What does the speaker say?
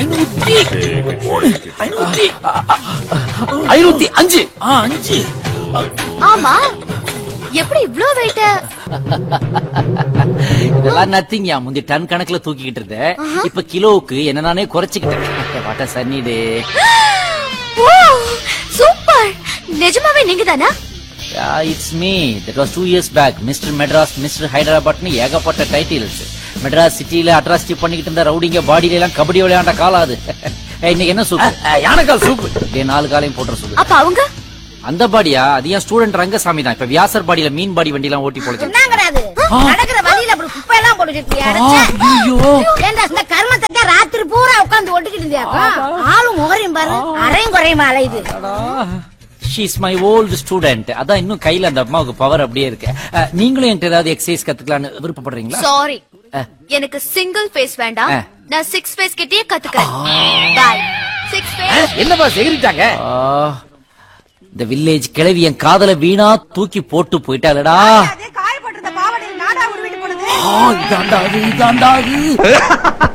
ஐநூத்தி மூணு ஐநூத்தி அ, அ, ஐநூத்தி அஞ்சு ஆ அஞ்சு ஆமா எப்படி இவ்ளோ வெயிட்ட இதெல்லாம் நத்திங்யா முந்தி டன் கணக்குல தூக்கிக்கிட்டு இருந்தேன் இப்ப கிலோவுக்கு என்ன நானே குறைச்சிக்கிட்டேன் வாட்ட சன்னி டே ஓ சூப்பர் நிஜமாவே நீங்க தானா it's me that was two years back mister Madras mister ஹைதராபாத்னு ஏகப்பட்ட டைட்டில்ஸ் மெட்ராஸ் சிட்டில அட்ராசிட்டி பண்ணிக்கிட்டு இருந்த ரவுடிங்க பாடியில எல்லாம் கபடி விளையாண்ட காலம் அது ஏய், இன்னைக்கு என்ன சூப்பு அ, யானைக்கால் சூப்பு டேய், நாலு காலையும் போட்டுற சொல்லு அப்ப அவங்க அந்த பாடியா அது ஏன் ஸ்டூடெண்ட் ரங்கசாமி தான் இப்ப வியாசர் பாடியில மீன் பாடி வண்டி எல்லாம் ஓட்டி போடுச்சு என்ன கிடையாது நடக்கிற வழியில அப்படி குப்பை எல்லாம் போட்டு வச்சிருக்கியா ஐயோ ஏண்டா இந்த கர்மத்தை தான் ராத்திரி பூரா உட்கார்ந்து ஒட்டிக்கிட்டு இருந்தியாக்கும் ஆளும் முகரையும் பாரு அரையும் குறையுமா அலையுது ஷீஸ் மை ஓல்டு ஸ்டூடெண்ட் அதான் இன்னும் கையில அந்த அம்மாவுக்கு பவர் அப்படியே இருக்கு அஹ், நீங்களும் என்கிட்ட ஏதாவது எக்ஸசைஸ் கத்துக்கலாம்னு விருப்பப்படுறீங்களா சாரி அஹ். எனக்கு சிங்கிள் ஃபேஸ் வேண்டாம் ஆ. நான் சிக்ஸ் ஃபேஸ் கிட்டயே கத்துக்கிறேன் பாய் சிக்ஸ் ஃபேஸ் என்னப்பா செகிரிட்டாங்க ஆ, இந்த வில்லேஜ் கிழவி என் காதல வீணா தூக்கி போட்டு போயிட்டாளடா காயப்பட்டிருந்த பாவடையில் நாடா உருவிட்டு போனது ஆ, இதாண்டா அது இதாண்டா அது